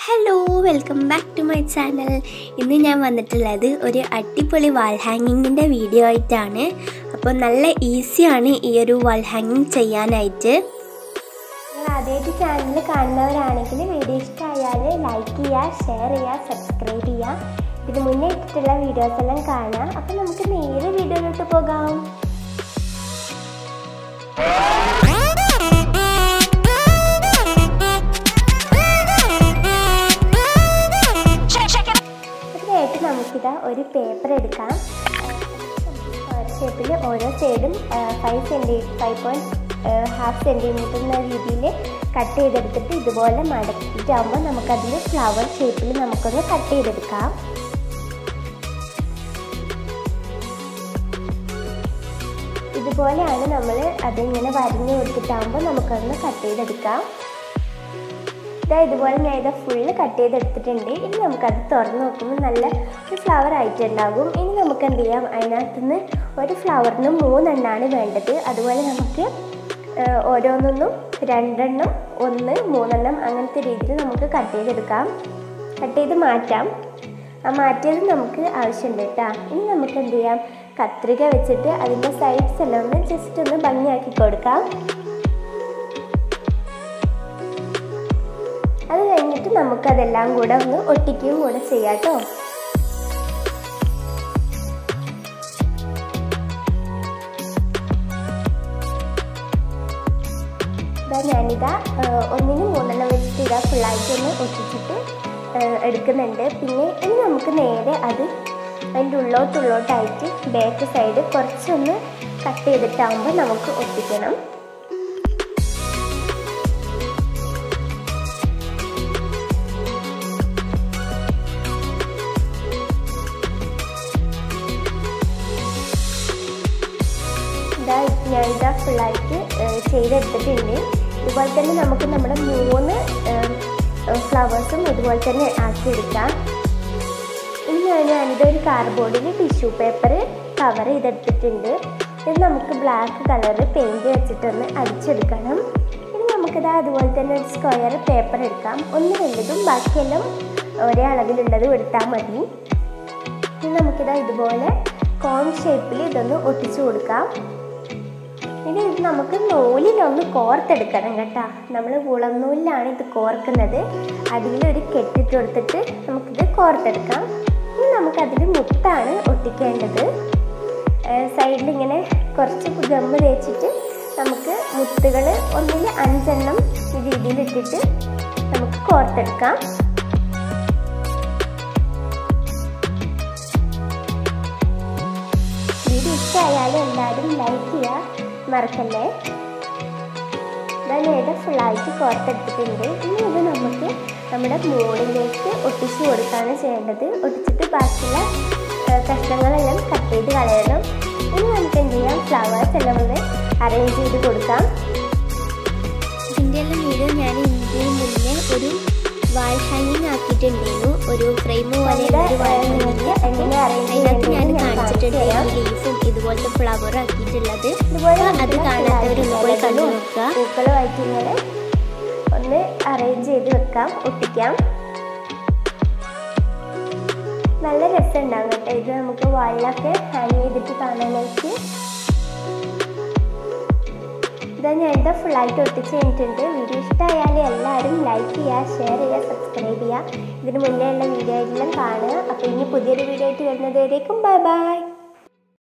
hello welcome back to my channel ഇന്ന് ഞാൻ വന്നിട്ടുള്ളത് ഒരു അടിപൊളി വാൾ ഹാങ്ങിങ്ങിൻ്റെ വീഡിയോ ആയിട്ടാണ് അപ്പോൾ നല്ല ഈസിയാണ് ഈ ഒരു വാൾ ഹാങ്ങിങ് ചെയ്യാനായിട്ട് നിങ്ങൾ ആദ്യമായിട്ട് ചാനൽ കാണുന്നവരാണെങ്കിൽ വീഡിയോ ഇഷ്ടമായാൽ ലൈക്ക് ചെയ്യുക ഷെയർ ചെയ്യുക സബ്സ്ക്രൈബ് ചെയ്യുക ഇതിന് മുന്നേ ഇട്ടിട്ടുള്ള വീഡിയോസ് എല്ലാം കാണുക അപ്പോൾ നമുക്ക് നേരെ വീഡിയോയിലോട്ട് പോകാം അതിനായിട്ട് നമുക്കിതാ ഒരു പേപ്പർ എടുക്കാം സ്ക്വയർ ഷേപ്പിൽ ഓരോ സൈഡും five centi five point half centimetre എന്ന രീതിയിൽ കട്ട് ചെയ്തെടുത്തിട്ട് ഇതുപോലെ മടക്കിയിട്ടാകുമ്പോൾ നമുക്കതിൽ ഫ്ലവർ ഷേപ്പിൽ നമുക്കൊന്ന് കട്ട് ചെയ്തെടുക്കാം ഇതുപോലെയാണ് നമ്മൾ അതിങ്ങനെ വരഞ്ഞു കൊടുത്തിട്ടാകുമ്പോൾ നമുക്കൊന്ന് കട്ട് ചെയ്തെടുക്കാം ഇതാ ഇതുപോലെ ഞാൻ ഇത് ഫുള്ള് കട്ട് ചെയ്തെടുത്തിട്ടുണ്ട് ഇനി നമുക്കത് തുറന്ന് നോക്കുമ്പോൾ നല്ല ഒരു ഫ്ലവർ ആയിട്ടുണ്ടാകും ഇനി നമുക്ക് എന്ത് ചെയ്യാം അതിനകത്തുനിന്ന് ഒരു ഫ്ലവറിന് മൂന്നെണ്ണമാണ് വേണ്ടത് അതുപോലെ നമുക്ക് ഓരോന്നൊന്നും രണ്ടെണ്ണം ഒന്ന് മൂന്നെണ്ണം അങ്ങനത്തെ രീതിയിൽ നമുക്ക് കട്ട് ചെയ്തെടുക്കാം കട്ട് ചെയ്ത് മാറ്റാം ആ മാറ്റിയത് നമുക്ക് ആവശ്യമുണ്ട് കേട്ടോ ഇനി നമുക്ക് എന്ത് ചെയ്യാം കത്രിക വെച്ചിട്ട് അതിൻ്റെ സൈഡ്സ് എല്ലാം ഒന്ന് ജസ്റ്റ് ഒന്ന് ഭംഗിയാക്കി കൊടുക്കാം അത് കഴിഞ്ഞിട്ട് നമുക്കതെല്ലാം കൂടെ ഒന്ന് ഒട്ടിക്കുകയും കൂടെ ചെയ്യാം കേട്ടോ ഇതാ ഞാനിതാ ഒന്നിന് മൂന്നെണ്ണം വെച്ചിട്ട് ഇതാ ഫുള്ളായിട്ട് ഒന്ന് ഒട്ടിച്ചിട്ട് എടുക്കുന്നുണ്ട് പിന്നെ ഇനി നമുക്ക് നേരെ അത് അതിൻ്റെ ഉള്ളോട്ടുള്ളോട്ടായിട്ട് ബാക്ക് സൈഡ് കുറച്ചൊന്ന് കട്ട് ചെയ്തിട്ടാകുമ്പോൾ നമുക്ക് ഒട്ടിക്കണം ഇതാ ഞാൻ ഇതാ ഫുള്ളായിട്ട് ചെയ്തെടുത്തിട്ടുണ്ട് ഇതുപോലെ തന്നെ നമുക്ക് നമ്മുടെ മൂന്ന് ഫ്ലവേഴ്സും ഇതുപോലെ തന്നെ ആക്കിയെടുക്കാം ഇനി ഞാൻ ഞാനിത് ഒരു കാർഡ്ബോർഡിൽ ടിഷ്യൂ പേപ്പർ കവർ ചെയ്തെടുത്തിട്ടുണ്ട് ഇത് നമുക്ക് ബ്ലാക്ക് കളർ പെയിൻറ് വെച്ചിട്ടൊന്ന് അടിച്ചെടുക്കണം ഇനി നമുക്കിത് അതുപോലെ തന്നെ ഒരു സ്ക്വയർ പേപ്പർ എടുക്കാം ഒന്ന് വലുതും ബാക്കിയെല്ലാം ഒരേ അളവിലുള്ളതും എടുത്താൽ മതി ഇനി നമുക്കിതാ ഇതുപോലെ കോൺ ഷേപ്പിൽ ഇതൊന്ന് ഒട്ടിച്ചു കൊടുക്കാം ഇനി ഇത് നമുക്ക് നൂലിലൊന്ന് കോർത്തെടുക്കണം കേട്ടോ നമ്മൾ കുളം നൂലിലാണ് ഇത് കോർക്കുന്നത് അടിയിലൊരു കെട്ടിട്ട് കൊടുത്തിട്ട് നമുക്കിത് കോർത്തെടുക്കാം ഇനി നമുക്കതിൽ മുത്താണ് ഒട്ടിക്കേണ്ടത് സൈഡിൽ ഇങ്ങനെ കുറച്ച് ഗമ്മ് തേച്ചിട്ട് നമുക്ക് മുത്തുകൾ ഒന്നിൽ അഞ്ചെണ്ണം ഈ രീതിയിൽ ഇട്ടിട്ട് നമുക്ക് കോർത്തെടുക്കാം വീഡിയോ ഇഷ്ടമായാലും എല്ലാവരും ലൈക്ക് ചെയ്യുക മറക്കല്ലേ ഞാൻ ഇവിടെ ഫുള്ളായിട്ട് കോർത്തെടുത്തിട്ടുണ്ട് ഇനി ഇത് നമുക്ക് നമ്മുടെ മോളിലേക്ക് ഒട്ടിച്ചു കൊടുക്കുകയാണ് ചെയ്യേണ്ടത് ഒട്ടിച്ചിട്ട് ബാക്കിയുള്ള കഷ്ണങ്ങളെല്ലാം കട്ട് ചെയ്ത് കളയണം ഇനി നമുക്ക് എന്ത് ചെയ്യാം ഫ്ലവേഴ്സ് എല്ലാം ഒന്ന് അറേഞ്ച് ചെയ്ത് കൊടുക്കാം ഇതിൻ്റെ എല്ലാം വീഡിയോ ഞാൻ ഇതിന് മുന്നേ ഒരു വാൾ ഹാങ്ങിങ് ആക്കിയിട്ടുണ്ടായിരുന്നു ഒരു ഫ്രെയിം പോലെ ഒരു വാൾ ഹാങ്ങിങ് അതിനകത്ത് ഞാൻ കാണിച്ചിട്ടുണ്ട് ലീഫും ഇതുപോലത്തെ ഫ്ലവർ ആക്കിയിട്ടുള്ളത് അത് കാണാത്തവരൊന്ന് പോയി കണ്ടു നോക്കുക പൂക്കളുമായിട്ട് ഇങ്ങനെ ഒന്ന് അറേഞ്ച് ചെയ്ത് വെക്കാം ഒട്ടിക്കാം നല്ല രസമുണ്ടാകും കേട്ടോ ഇത് നമുക്ക് വാളിലൊക്കെ ഹാങ് ചെയ്തിട്ട് കാണാനായിട്ട് ഇതാ ഞാൻ ഇത് ഫുള്ളായിട്ട് ഒട്ടിച്ച് കഴിഞ്ഞിട്ടുണ്ട് വീഡിയോ ഇഷ്ടമായാൽ എല്ലാവരും ലൈക്ക് ചെയ്യുക ഷെയർ ചെയ്യുക സബ്സ്ക്രൈബ് ചെയ്യുക ഇതിന് മുന്നേ ഉള്ള വീഡിയോ എല്ലാം കാണുക അപ്പോൾ ഇനി പുതിയൊരു വീഡിയോ ആയിട്ട് വരുന്നത് വരേക്കും ബൈ ബൈ